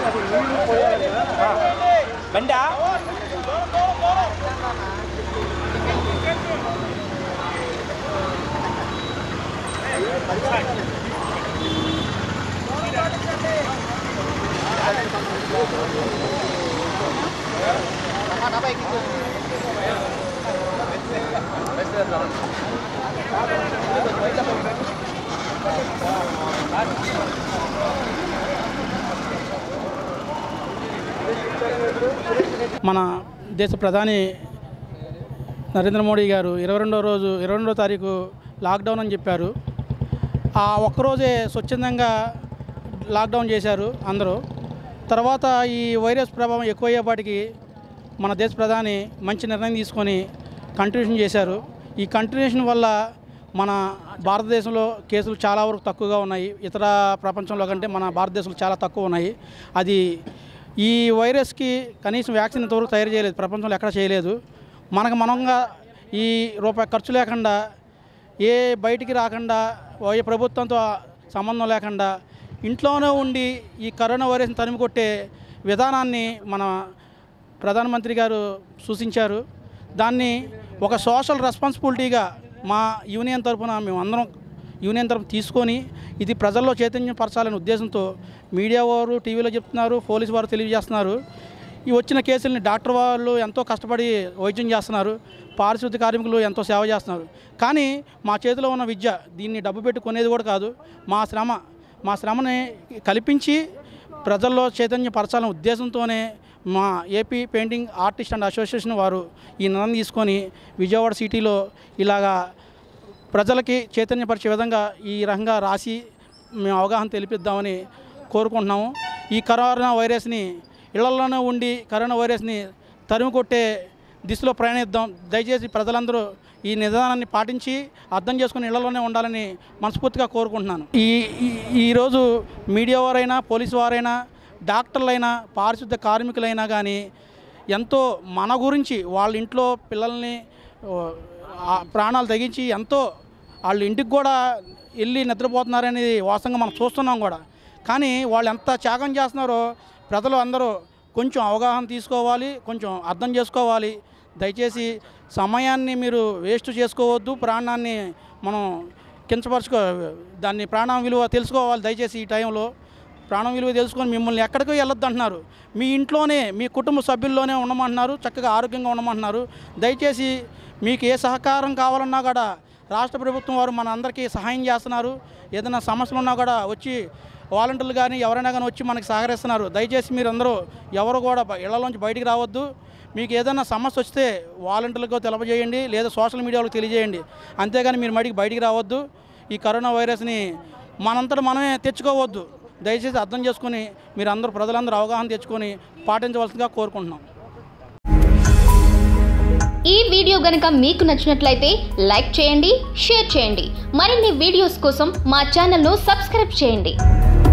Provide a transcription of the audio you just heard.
బండా మన దేశ ప్రధాని నరేంద్ర మోడీ గారు ఇరవై రెండో రోజు ఇరవై రెండో తారీఖు లాక్డౌన్ అని చెప్పారు ఆ ఒక్కరోజే స్వచ్ఛందంగా లాక్డౌన్ చేశారు అందరూ తర్వాత ఈ వైరస్ ప్రభావం ఎక్కువయ్యేపాటికి మన దేశ ప్రధాని మంచి నిర్ణయం తీసుకొని కంటిన్యూషన్ చేశారు ఈ కంటిన్యూషన్ వల్ల మన భారతదేశంలో కేసులు చాలా వరకు తక్కువగా ఉన్నాయి ఇతర ప్రపంచంలో కంటే మన భారతదేశంలో చాలా తక్కువ ఉన్నాయి అది ఈ వైరస్కి కనీసం వ్యాక్సిన్ ఇంతవరకు తయారు చేయలేదు ప్రపంచంలో ఎక్కడ చేయలేదు మనకు మనంగా ఈ రూపాయి ఖర్చు లేకుండా ఏ బయటికి రాకుండా ఏ ప్రభుత్వంతో సంబంధం లేకుండా ఇంట్లోనే ఉండి ఈ కరోనా వైరస్ని తరిమి కొట్టే విధానాన్ని మన ప్రధానమంత్రి గారు సూచించారు దాన్ని ఒక సోషల్ రెస్పాన్సిబిలిటీగా మా యూనియన్ తరఫున మేము అందరం యూనియన్ తరఫున తీసుకొని ఇది ప్రజల్లో చైతన్యం పరచాలనే ఉద్దేశంతో మీడియా వారు టీవీలో చెప్తున్నారు పోలీసు వారు తెలియజేస్తున్నారు ఈ వచ్చిన కేసుల్ని డాక్టర్ వాళ్ళు ఎంతో కష్టపడి వైద్యం చేస్తున్నారు పారిశుద్ధ్య కార్మికులు ఎంతో సేవ చేస్తున్నారు కానీ మా చేతిలో ఉన్న విద్య దీన్ని డబ్బు పెట్టి కొనేది కూడా కాదు మా శ్రమ మా శ్రమని కల్పించి ప్రజల్లో చైతన్య పరచాలనే ఉద్దేశంతోనే మా AP painting artist and association వారు ఈ నిర్ణయం తీసుకొని విజయవాడ సిటీలో ఇలాగా ప్రజలకి చైతన్యపరిచే విధంగా ఈ రకంగా రాసి మేము అవగాహన తెలిపిద్దామని కోరుకుంటున్నాము ఈ కరోనా వైరస్ని ఇళ్లలోనే ఉండి కరోనా వైరస్ని తరిమి కొట్టే దిశలో ప్రయాణిద్దాం దయచేసి ప్రజలందరూ ఈ నిదానాన్ని పాటించి అర్థం చేసుకుని ఇళ్లలోనే ఉండాలని మనస్ఫూర్తిగా కోరుకుంటున్నాను ఈ ఈ- ఈరోజు మీడియా వారైనా పోలీసు వారైనా డాక్టర్లైనా పారిశుద్ధ కార్మికులైనా కానీ ఎంతో మన గురించి వాళ్ళ ఇంట్లో పిల్లల్ని ఓ, ఆ ప్రాణాలు తెగించి ఎంతో వాళ్ళ ఇంటికి కూడా వెళ్ళి నిద్రపోతున్నారనేది వాస్తవంగా మనం చూస్తున్నాం కూడా కానీ వాళ్ళు ఎంత త్యాగం చేస్తున్నారో ప్రజలు అందరూ కొంచెం అవగాహన తీసుకోవాలి కొంచెం అర్థం చేసుకోవాలి దయచేసి సమయాన్ని మీరు వేస్ట్ చేసుకోవద్దు ప్రాణాన్ని మనం కించపరచుకో దాన్ని ప్రాణం విలువ తెలుసుకోవాలి దయచేసి ఈ టైంలో ప్రాణం విలువ తెలుసుకొని మిమ్మల్ని ఎక్కడికి వెళ్ళొద్దు అంటున్నారు మీ ఇంట్లోనే మీ కుటుంబ సభ్యుల్లోనే ఉండమంటున్నారు చక్కగా ఆరోగ్యంగా ఉండమంటున్నారు దయచేసి మీకు ఏ సహకారం కావాలన్నా కూడా రాష్ట్ర ప్రభుత్వం వారు మన అందరికీ సహాయం చేస్తున్నారు ఏదైనా సమస్యలు ఉన్నా కూడా వచ్చి వాలంటీర్లు కానీ ఎవరైనా కానీ వచ్చి మనకి సహకరిస్తున్నారు దయచేసి మీరు అందరూ ఎవరు కూడా బ- ఇళ్లలోంచి బయటికి రావద్దు మీకు ఏదైనా సమస్య వస్తే వాలంటీర్లకు తెలియజేయండి లేదా సోషల్ మీడియాలో తెలియజేయండి అంతేగాని మీరు మడికి బయటికి రావద్దు ఈ కరోనా వైరస్ని మనంతట మనమే తెచ్చుకోవద్దు దయచేసి అర్థం చేసుకొని మీరు అందరూ ప్రజలందరూ అవగాహన తెచ్చుకొని పాటించవలసిందిగా కోరుకుంటున్నాం ఈ వీడియో గనుక మీకు నచ్చినట్లయితే లైక్ చేయండి షేర్ చేయండి మరిన్ని వీడియోస్ కోసం మా ఛానల్ను సబ్స్క్రైబ్ చేయండి